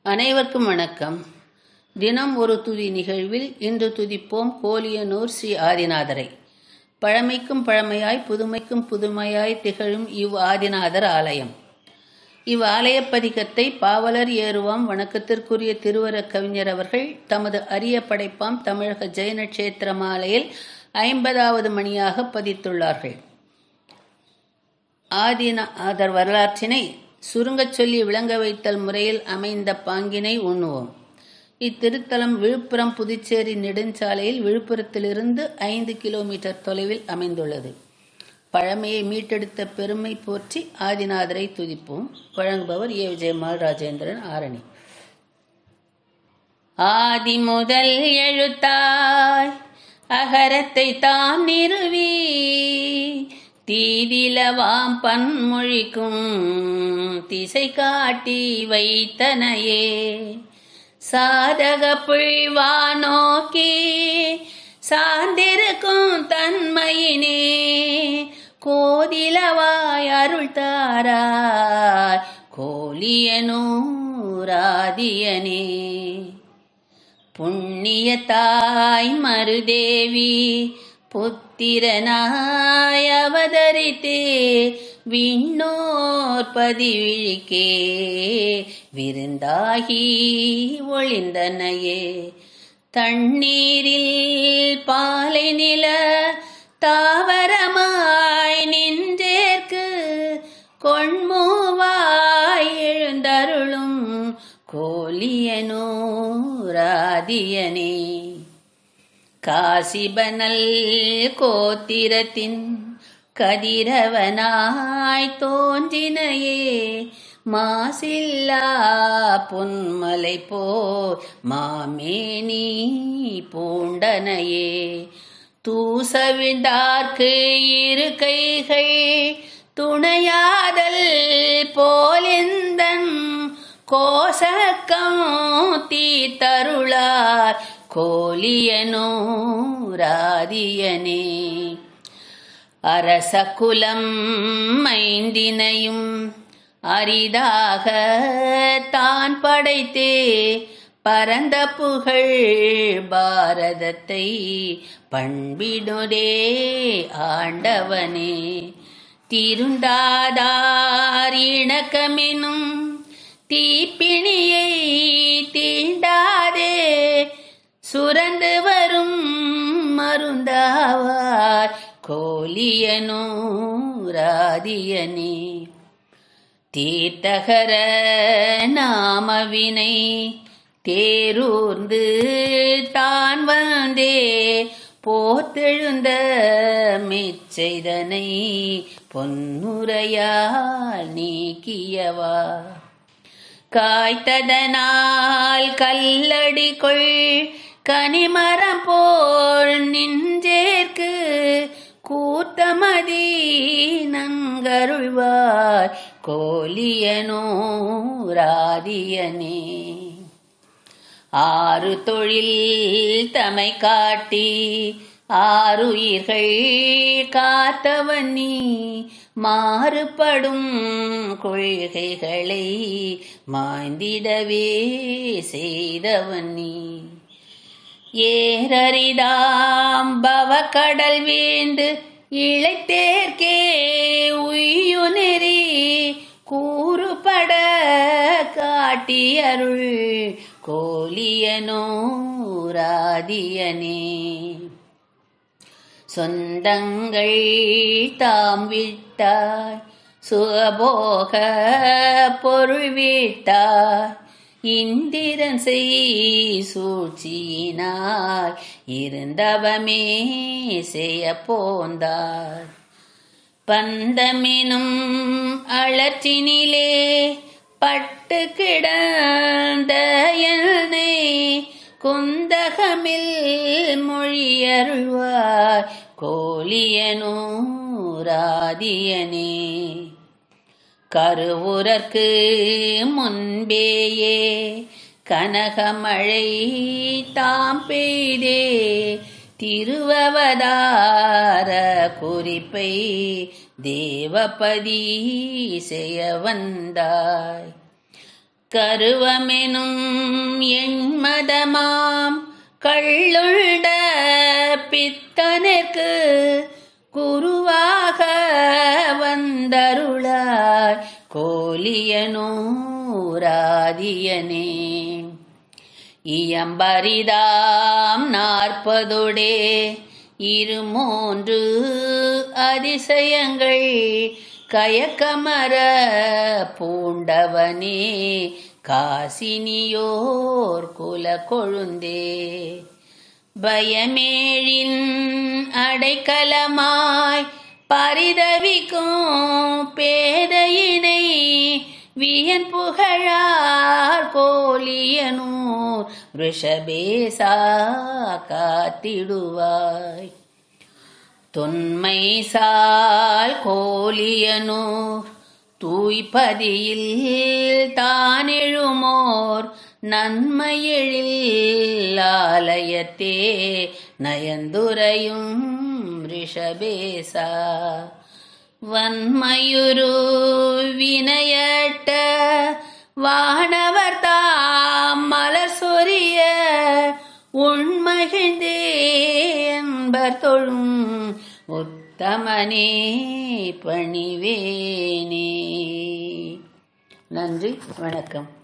அனைவருக்கும் வணக்கம் தினம் ஒரு துதி நிகழ்வில் இன்று துதிப்போம் கோலியனூர் ஸ்ரீ ஆதிநாதரை பழமைக்கும் பழமையாய் புதுமைக்கும் புதுமையாய் திகழும் இவ் ஆதிநாதர் ஆலயம் இவ் ஆலய பதிகத்தை பாவலர் ஏறுவாம் வணக்கத்திற்குரிய திருவர கவிஞர் அவர்கள் தமது அரிய படைப்பாம் தமிழக ஜெயன கஷேத்திர மாலையில் ஐம்பதாவது மணியாக பதித்துள்ளார்கள் ஆதிநாதர் வரலாற்றினை சுருங்கச் சொல்லி விளங்க வைத்தல் முறையில் அமைந்த பாங்கினை உண்ணுவோம் இத்திருத்தலம் விழுப்புரம் புதுச்சேரி நெடுஞ்சாலையில் விழுப்புரத்திலிருந்து ஐந்து கிலோமீட்டர் தொலைவில் அமைந்துள்ளது பழமையை மீட்டெடுத்த பெருமை போற்றி ஆதிநாதரை துதிப்போம் வழங்குபவர் ஏ விஜயமால் ராஜேந்திரன் ஆரணி ஆதி முதல் எழுத்தாய் அகரத்தை தாம் நிறுவி தீதிலவாம் பன்மொழிக்கும் திசை காட்டி வைத்தனையே சாதக புழ்வா நோக்கி சார்ந்திருக்கும் தன்மையினே கோதிலவாய் அருள் தாராய் கோலியனூராதியனே புண்ணிய தாய் மருதேவி புத்திரனாய் அவதரித்தே விண்ணோர் பதிவிழிக்கே விருந்தாகி ஒளிந்தனையே தண்ணீரில் பாலை நில தாவரமாய் நின்றேற்கு கொண்மூவாய் எழுந்தருளும் கோலியனூராதியனே காசிபனல் கோத்திரத்தின் கதிரவனாய் தோன்றினையே மாசில்லா பொன்மலை போ மாமேனி பூண்டனையே தூசவிழ்ந்தார்க்கு இரு கைகள் துணையாதல் போலிந்தன் கோசக்கம் தீத்தருளார் கோலியனோ ராதியனே அரச குலம் மைந்தினையும் அரிதாக தான் படைத்தே பரந்த புகழ் பாரதத்தை பண்பிடுடே ஆண்டவனே திருந்தாதார் இணக்கமெனும் தீப்பிணியை தீண்டாதே சுரந்து வரும் மருந்தாவார் கோலியனோ ராதியனே தீர்த்தகர நாமவினை தேரூர்ந்து தான் வந்தே போத்தெழுந்த மிச்சைதனை பொன்னுரையால் நீக்கியவா காய்த்ததனால் கல்லடி கொள் கனிமரம் போல் நின்றேற்கு கூத்தமதி நங்கருள்வாய் கோலியனோ ராதியனே ஆறு தொழில் தமை காட்டி ஆறுயிர்கள் காத்தவன் நீ மாறுபடும் கொள்கைகளை மாய்ந்திடவே செய்தவன் நீ ஏரரிதாம் பவ கடல் வேண்டு இழைத்தேர்க்கே உய்யுநெறி கூறுபட காட்டி அருள் கோலியனோ ராதியனே சொந்தங்கள் தாம் விட்டாய் சுகபோக பொருள் விட்டாய் இந்திரன் செய் சூழ்ச்சியினால் இருந்தவமே செய்ய போந்தார் பந்தமெனும் அழற்றினிலே பட்டு கிடந்த என்னை குந்தகமில் மொழியருள்வார் கோலியனோ ராதியனே கருவுரற்கு முன்பேயே கனகமழை தாம் பெய்தே திருவவதார குறிப்பை தேவபதி செய்ய வந்தாய் கருவமெனும் எண்மதமாம் கள்ளுண்ட பித்தனுக்கு குருவாக வந்தருளாய் கோலியனூராதியனே இயம்பரிதாம் நாற்பதொடே இரு மூன்று அதிசயங்கள் கயக்கமர பூண்டவனே காசினியோர் குல கொழுந்தே பயமேழின் அடைக்கலமாய் பரிதவிக்கும் பேதையினை வியன் புகழார் கோலியனூர் ரிஷபேசா காத்திடுவாய் தொன்மை சால் கோலியனூர் தூய்பதியில் தானெழுமோர் நன்மையெழில் ஆலயத்தே நயந்துரையும் ரிஷபேசா வன்மயுரு வினையட்ட வானவர் தாம் மலர் சொரிய உண்மகிழ்ந்தே என்பர் தொழும் உத்தமனே பணிவேனே நன்றி வணக்கம்